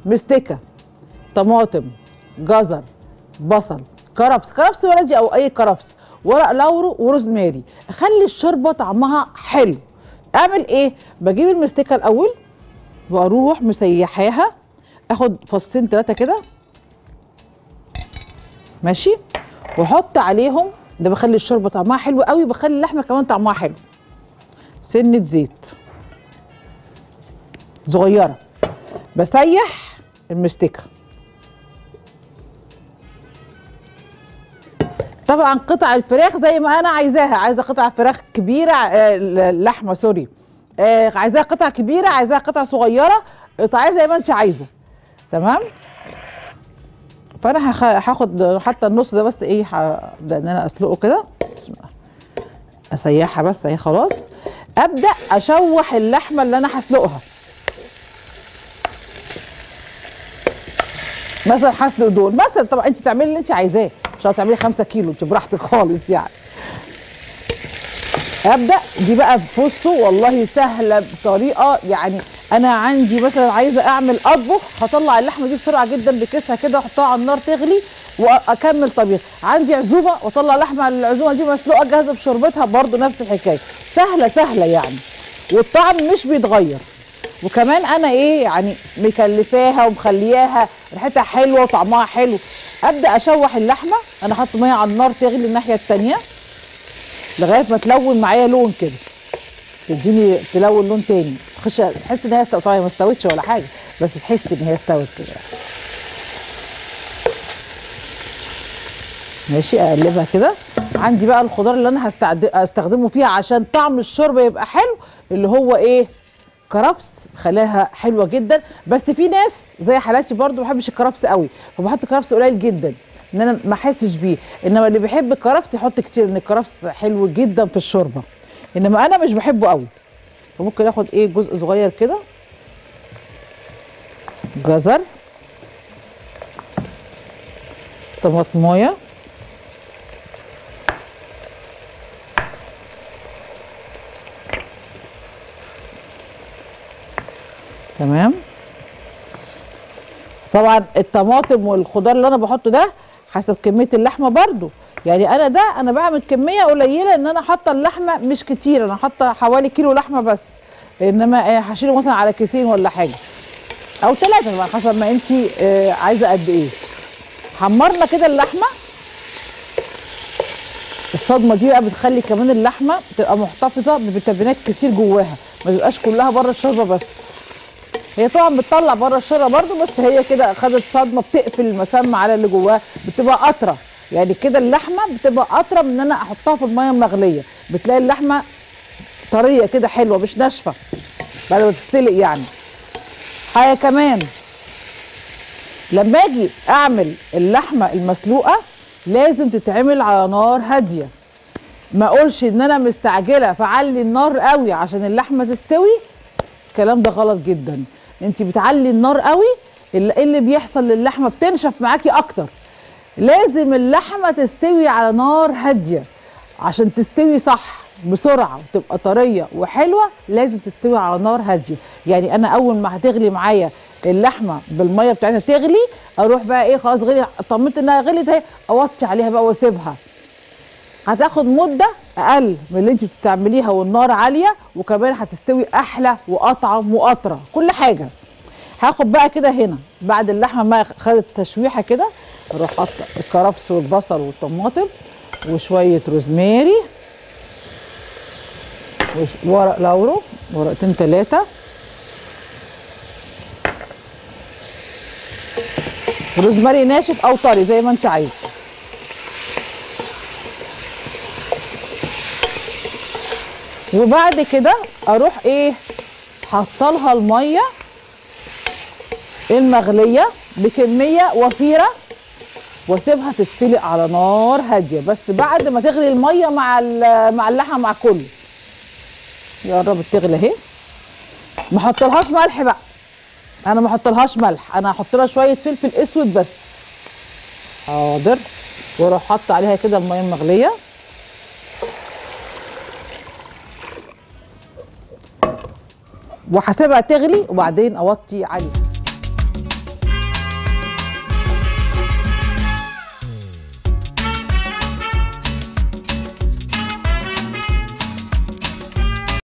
مستكه طماطم جزر بصل كرفس كرفس بلدي او اي كرفس ورق لورو وروزماري اخلي الشوربه طعمها حلو اعمل ايه بجيب المستكه الاول واروح مسيحاها اخد فصين ثلاثه كده ماشي واحط عليهم ده بخلي الشوربه طعمها حلو قوي بخلي اللحمه كمان طعمها حلو سنه زيت صغيره بسيح المستكه طبعا قطع الفراخ زي ما انا عايزاها عايزه قطع فراخ كبيره آه، اللحمه سوري آه، عايزاها قطع كبيره عايزاها قطع صغيره قطعيه زي ما انت عايزه تمام فانا هخ- هاخد حتى النص ده بس ايه هبدا ان انا اسلقه كده بسم الله. اسيحها بس اهي خلاص ابدا اشوح اللحمه اللي انا هسلقها مثلا هسلق دول مثلا طبعا انت تعملي اللي انت عايزاه مش هتعملي 5 كيلو انت براحتك خالص يعني ابدا دي بقى بصوا والله سهله بطريقه يعني انا عندي مثلا عايزه اعمل اطبخ هطلع اللحمه دي بسرعه جدا بكيسها كده واحطها على النار تغلي واكمل طبيخ عندي عزومه واطلع لحمه العزومه دي مسلوقه جاهزه بشوربتها برضو نفس الحكايه سهله سهله يعني والطعم مش بيتغير وكمان انا ايه يعني مكلفاها ومخلياها ريحتها حلوه وطعمها حلو ابدا اشوح اللحمه انا حاطه ميه على النار تغلي الناحيه التانيه لغايه ما تلون معايا لون كده تديني تلون لون تاني تخش تحس ان هي استوت طبعا هي ما استوتش ولا حاجه بس تحس ان هي استوت كده ماشي اقلبها كده عندي بقى الخضار اللي انا هستعد... استخدمه فيها عشان طعم الشوربه يبقى حلو اللي هو ايه كرفس خلاها حلوه جدا بس في ناس زي حالاتي برضو ما بحبش الكرفس قوي فبحط كرفس قليل جدا ان انا ما احسش بيه انما اللي بيحب الكرفس يحط كتير ان الكرفس حلو جدا في الشوربه انما انا مش بحبه قوي فممكن اخد ايه جزء صغير كده جزر طماطمايه تمام طبعا الطماطم والخضار اللي انا بحطه ده حسب كميه اللحمه برضو يعني انا ده انا بعمل كميه قليله ان انا حاطه اللحمه مش كتير انا حاطه حوالي كيلو لحمه بس انما آه، هشيله مثلا على كيسين ولا حاجه او ثلاثه بقى حسب ما انت عايزه قد ايه حمرنا كده اللحمه الصدمه دي بقى بتخلي كمان اللحمه تبقى محتفظه بفيتامينات كتير جواها ما تبقاش كلها بره الشوربه بس هي طبعا بتطلع بره الشوربه برضو بس هي كده خدت صدمه بتقفل المسام على اللي جواها بتبقى قطره يعني كده اللحمه بتبقى قطره من ان انا احطها في الميه المغليه بتلاقي اللحمه طريه كده حلوه مش ناشفه بعد ما تتسلق يعني حاجه كمان لما اجي اعمل اللحمه المسلوقه لازم تتعمل على نار هاديه ما اقولش ان انا مستعجله فعلي النار قوي عشان اللحمه تستوي الكلام ده غلط جدا انت بتعلي النار قوي اللي, اللي بيحصل للحمه بتنشف معاكي اكتر لازم اللحمه تستوي على نار هاديه عشان تستوي صح بسرعه وتبقى طريه وحلوه لازم تستوي على نار هاديه يعني انا اول ما هتغلي معايا اللحمه بالميه بتاعتها تغلي اروح بقى ايه خلاص غلي طمنت انها غليت اهي اوطي عليها بقى واسيبها هتاخد مده اقل من اللي انت بتستعمليها والنار عاليه وكمان هتستوي احلى واطعم واطرى كل حاجه هاخد بقى كده هنا بعد اللحمه ما خدت تشويحه كده اروح حاطه الكرفس والبصل والطماطم وشويه روزماري ورق لورو ورقتين ثلاثه روزماري ناشف او طري زي ما انت عايز وبعد كده اروح ايه حاطه لها الميه المغليه بكميه وفيره واسيبها تتسلق على نار هاديه بس بعد ما تغلي الميه مع مع اللحمه مع كله يا قربت تغلي اهي ما احطلهاش ملح بقى انا ما احطلهاش ملح انا هحط لها شويه فلفل اسود بس حاضر واروح حاطه عليها كده الميه المغليه وهسيبها تغلي وبعدين اوطي عليها